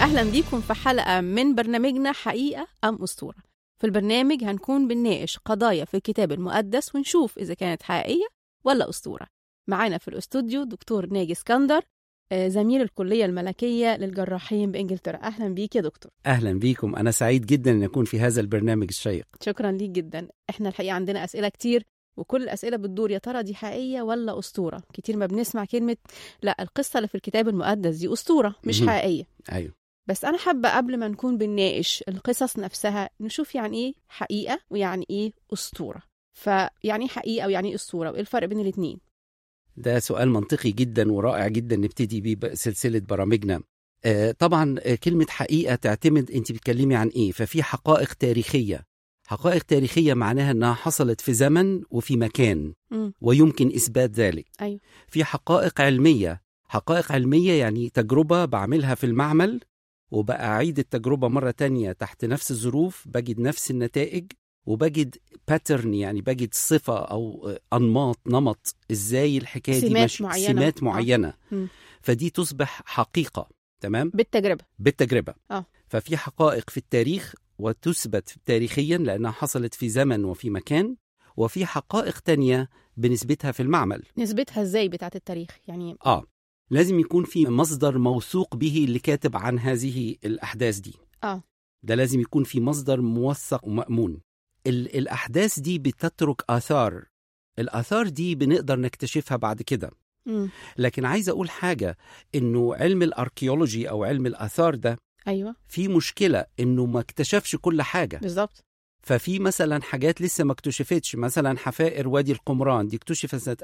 أهلا بيكم في حلقة من برنامجنا حقيقة أم أسطورة في البرنامج هنكون بنناقش قضايا في الكتاب المقدس ونشوف إذا كانت حقيقية ولا أسطورة معانا في الأستوديو دكتور ناجي اسكندر آه، زميل الكلية الملكية للجراحين بإنجلترا أهلا بيك يا دكتور أهلا بيكم أنا سعيد جدا أن أكون في هذا البرنامج الشيق شكرا ليك جدا احنا الحقيقة عندنا أسئلة كتير وكل الأسئلة بتدور يا ترى دي حقيقية ولا أسطورة كتير ما بنسمع كلمة لا القصة اللي في الكتاب المقدس دي أسطورة مش مهم. حقيقية أيوه بس أنا حابة قبل ما نكون بنناقش القصص نفسها نشوف يعني إيه حقيقة ويعني إيه أسطورة فيعني إيه حقيقة ويعني إيه أسطورة وإيه الفرق بين الاتنين ده سؤال منطقي جدا ورائع جدا نبتدي بيه ب- سلسلة برامجنا آه، طبعا آه، كلمة حقيقة تعتمد أنت بتكلمي عن إيه ففي حقائق تاريخية حقائق تاريخية معناها أنها حصلت في زمن وفي مكان مم. ويمكن إثبات ذلك أيوه في حقائق علمية حقائق علمية يعني تجربة بعملها في المعمل وبقى أعيد التجربة مرة تانية تحت نفس الظروف بجد نفس النتائج وبجد باترن يعني بجد صفة أو آه، أنماط نمط إزاي الحكاية دي سمات ماشية معينة. سمات آه. معينة مم. فدي تصبح حقيقة تمام بالتجربة بالتجربة آه. ففي حقائق في التاريخ وتثبت تاريخيا لأنها حصلت في زمن وفي مكان وفي حقائق تانية بنثبتها في المعمل نسبتها إزاي بتاعت التاريخ يعني آه لازم يكون في مصدر موثوق به اللي كاتب عن هذه الأحداث دي آه. ده لازم يكون في مصدر موثق ومأمون ال- الأحداث دي بتترك آثار الآثار دي بنقدر نكتشفها بعد كده مم. لكن عايز أقول حاجة إنه علم الأركيولوجي أو علم الآثار ده أيوه في مشكلة إنه ما اكتشفش كل حاجة بالظبط ففي مثلا حاجات لسه ما اكتشفتش مثلا حفائر وادي القمران دي اكتشفت سنة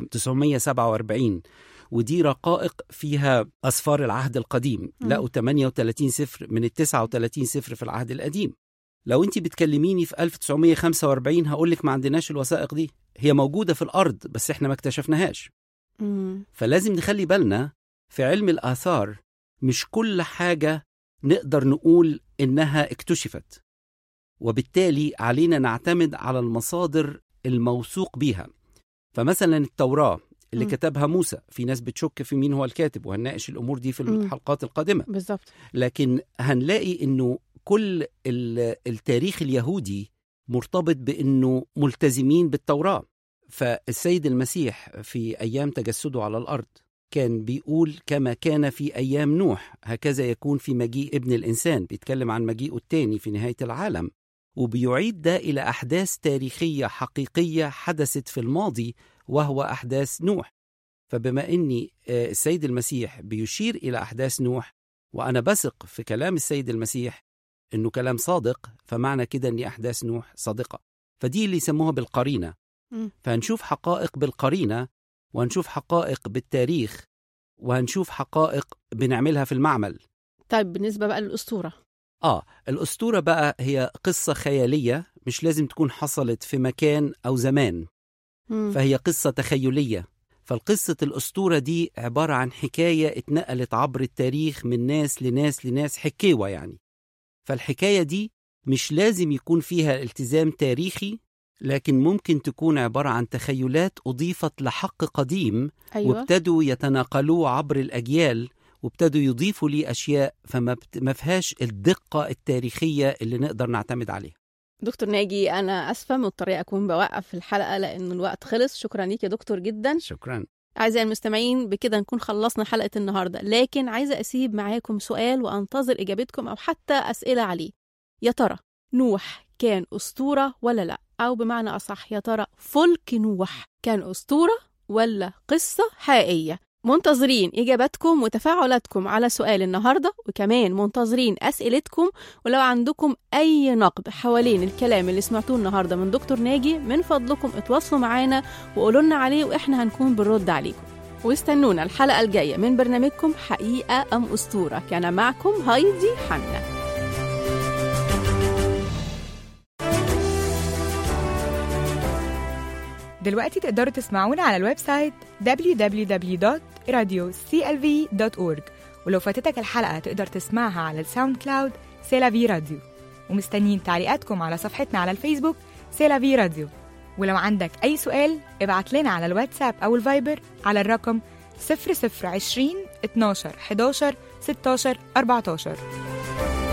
1947 ودي رقائق فيها أسفار العهد القديم مم. لقوا 38 سفر من ال 39 سفر في العهد القديم لو انت بتكلميني في 1945 هقول لك ما عندناش الوثائق دي هي موجودة في الأرض بس احنا ما اكتشفناهاش مم. فلازم نخلي بالنا في علم الآثار مش كل حاجة نقدر نقول إنها اكتشفت وبالتالي علينا نعتمد على المصادر الموثوق بيها فمثلا التوراة اللي مم. كتبها موسى في ناس بتشك في مين هو الكاتب وهنناقش الأمور دي في مم. الحلقات القادمة بالظبط لكن هنلاقي إنه كل ال- التاريخ اليهودي مرتبط بأنه ملتزمين بالتوراة فالسيد المسيح في أيام تجسده على الأرض كان بيقول كما كان في أيام نوح هكذا يكون في مجيء ابن الإنسان بيتكلم عن مجيئه التاني في نهاية العالم وبيعيد ده إلى أحداث تاريخية حقيقية حدثت في الماضي وهو أحداث نوح فبما أني آه، السيد المسيح بيشير إلى أحداث نوح وأنا بثق في كلام السيد المسيح إنه كلام صادق فمعنى كده أن أحداث نوح صادقة فدي اللي يسموها بالقرينة مم. فهنشوف حقائق بالقرينة وهنشوف حقائق بالتاريخ وهنشوف حقائق بنعملها في المعمل طيب بالنسبة بقى للأسطورة آه الأسطورة بقى هي قصة خيالية مش لازم تكون حصلت في مكان أو زمان مم. فهي قصة تخيلية فالقصة الأسطورة دي عبارة عن حكاية اتنقلت عبر التاريخ من ناس لناس لناس حكيوة يعني فالحكاية دي مش لازم يكون فيها التزام تاريخي لكن ممكن تكون عبارة عن تخيلات أضيفت لحق قديم أيوه وابتدوا يتناقلوه عبر الأجيال وابتدوا يضيفوا لي أشياء فما بت... ما فيهاش الدقة التاريخية اللي نقدر نعتمد عليها دكتور ناجي أنا أسفة مضطرة أكون بوقف الحلقة لأن الوقت خلص شكرا ليك يا دكتور جدا شكرا أعزائي المستمعين بكده نكون خلصنا حلقة النهاردة لكن عايزة أسيب معاكم سؤال وأنتظر إجابتكم أو حتى أسئلة عليه يا ترى نوح كان أسطورة ولا لأ أو بمعنى أصح يا ترى فلك نوح كان أسطورة ولا قصة حقيقية منتظرين إجاباتكم وتفاعلاتكم على سؤال النهاردة وكمان منتظرين أسئلتكم ولو عندكم أي نقد حوالين الكلام اللي سمعتوه النهاردة من دكتور ناجي من فضلكم اتواصلوا معانا وقولوا لنا عليه وإحنا هنكون بنرد عليكم واستنونا الحلقة الجاية من برنامجكم حقيقة أم أسطورة كان معكم هايدي حنا دلوقتي تقدروا تسمعونا على الويب سايت www.radioclv.org ولو فاتتك الحلقة تقدر تسمعها على الساوند كلاود سيلافي راديو ومستنيين تعليقاتكم على صفحتنا على الفيسبوك سيلافي راديو ولو عندك أي سؤال ابعت لنا على الواتساب أو الفايبر على الرقم 0020 12 11 16 14